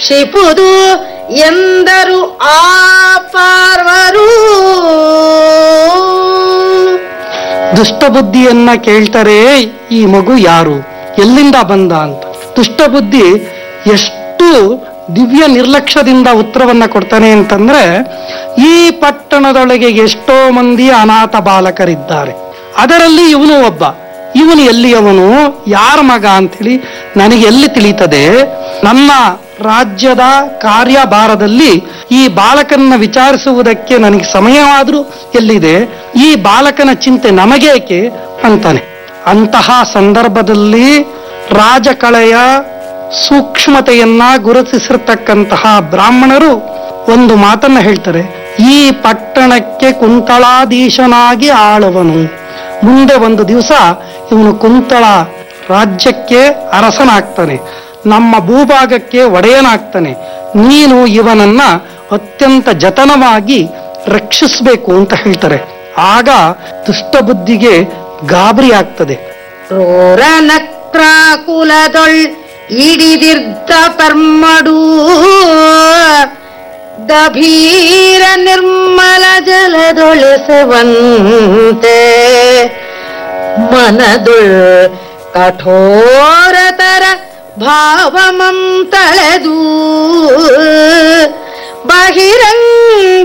ಶಿಪುದು ಎಂದರು ಆ ಪಾರ್ವರು ದುಷ್ಟಬುದ್ಧಿಯನ್ನ ಕೇಳ್ತಾರೆ ಈ ಮಗು ಯಾರು ಎಲ್ಲಿಂದ ಬಂದ ಅಂತ ದುಷ್ಟಬುದ್ಧಿ ಎಷ್ಟು ದಿವ್ಯ ನಿರ್ಲಕ್ಷ್ಯದಿಂದ ಉತ್ತರವನ್ನ ಕೊಡ್ತಾನೆ ಅಂತಂದ್ರೆ ಈ ಪಟ್ಟಣದೊಳಗೆ ಎಷ್ಟೋ ಮಂದಿ ಅನಾಥ ಬಾಲಕರಿದ್ದಾರೆ ಅದರಲ್ಲಿ ಇವನು ಒಬ್ಬ ಇವನು ಎಲ್ಲಿಯವನು ಯಾರ ಮಗ ಅಂತೇಳಿ ನನಗೆ ಎಲ್ಲಿ ತಿಳಿತದೆ ನನ್ನ ರಾಜ್ಯದ ಕಾರ್ಯಭಾರದಲ್ಲಿ ಈ ಬಾಲಕನ ವಿಚಾರಿಸುವುದಕ್ಕೆ ನನಗೆ ಸಮಯವಾದ್ರೂ ಎಲ್ಲಿದೆ ಈ ಬಾಲಕನ ಚಿಂತೆ ನಮಗೇಕೆ ಅಂತಾನೆ ಅಂತಹ ಸಂದರ್ಭದಲ್ಲಿ ರಾಜಕಳೆಯ ಸೂಕ್ಷ್ಮತೆಯನ್ನ ಗುರುತಿಸಿರ್ತಕ್ಕಂತಹ ಬ್ರಾಹ್ಮಣರು ಒಂದು ಮಾತನ್ನ ಹೇಳ್ತಾರೆ ಈ ಪಟ್ಟಣಕ್ಕೆ ಕುಂತಳಾಧೀಶನಾಗಿ ಆಳುವನು ಮುಂದೆ ಒಂದು ದಿವಸ ಇವನು ಕುಂತಳ ರಾಜ್ಯಕ್ಕೆ ಅರಸನಾಗ್ತಾನೆ ನಮ್ಮ ಭೂಭಾಗಕ್ಕೆ ಒಡೆಯನಾಗ್ತಾನೆ ನೀನು ಇವನನ್ನ ಅತ್ಯಂತ ಜತನವಾಗಿ ರಕ್ಷಿಸಬೇಕು ಅಂತ ಹೇಳ್ತಾರೆ ಆಗ ದುಷ್ಟಬುದ್ಧಿಗೆ ಗಾಬರಿ ಆಗ್ತದೆ ಕ್ರೂರ ನಕ್ರಾಕುಲದೊಳ್ ಇಡಿದಿರ್ದ ಪರ್ಮಡು ಗಭೀರ ನಿರ್ಮಲ ಜಲದೊಳೆಸುವಂತೆ ಮನದುಳ್ ಕಠೋರತರ ಭಾವಮಂ ತಳೆದು ಬಹಿರಂಗ